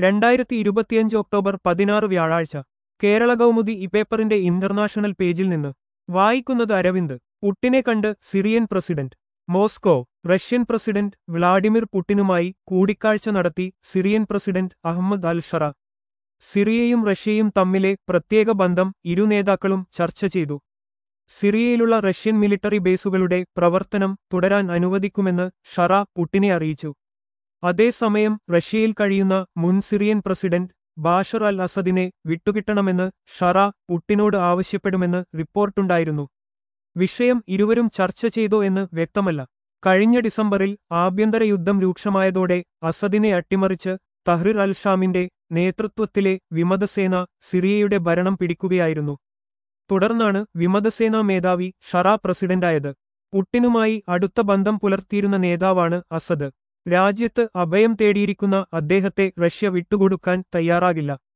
രണ്ടായിരത്തി ഇരുപത്തിയഞ്ച് ഒക്ടോബർ പതിനാറ് വ്യാഴാഴ്ച കേരള കൗമുദി ഇപേപ്പറിന്റെ ഇന്റർനാഷണൽ പേജിൽ നിന്ന് വായിക്കുന്നത് അരവിന്ദ് പുട്ടിനെ കണ്ട് Syrian president Moscow Russian president Vladimir പുട്ടിനുമായി കൂടിക്കാഴ്ച നടത്തി Syrian president Ahmed al Sharaa സിറിയയും റഷ്യയും തമ്മിലെ പ്രത്യേക ബന്ധം ഇരു നേതാക്കളും ചർച്ച ചെയ്തു സിറിയയിലുള്ള റഷ്യൻ മിലിറ്ററി ബേസുകളുടെ പ്രവർത്തനം തുടരാൻ അനുവദിക്കുമെന്ന് ഷറ പുട്ടിനെ അറിയിച്ചു അതേസമയം റഷ്യയിൽ കഴിയുന്ന മുൻ സിറിയൻ പ്രസിഡന്റ് ബാഷർ അൽ അസദിനെ വിട്ടുകിട്ടണമെന്ന് ഷറ പുട്ടിനോട് ആവശ്യപ്പെടുമെന്ന് റിപ്പോർട്ടുണ്ടായിരുന്നു വിഷയം ഇരുവരും ചർച്ച ചെയ്തോ എന്ന് വ്യക്തമല്ല കഴിഞ്ഞ ഡിസംബറിൽ ആഭ്യന്തര യുദ്ധം രൂക്ഷമായതോടെ അസദിനെ അട്ടിമറിച്ച് തഹ്റിർ അൽ ഷാമിന്റെ നേതൃത്വത്തിലെ വിമതസേന സിറിയയുടെ ഭരണം പിടിക്കുകയായിരുന്നു തുടർന്നാണ് വിമതസേനാ മേധാവി ഷറ പ്രസിഡന്റായത് പുട്ടിനുമായി അടുത്ത ബന്ധം പുലർത്തിയിരുന്ന നേതാവാണ് അസദ് രാജ്യത്ത് അഭയം തേടിയിരിക്കുന്ന അദ്ദേഹത്തെ റഷ്യ വിട്ടുകൊടുക്കാൻ തയ്യാറാകില്ല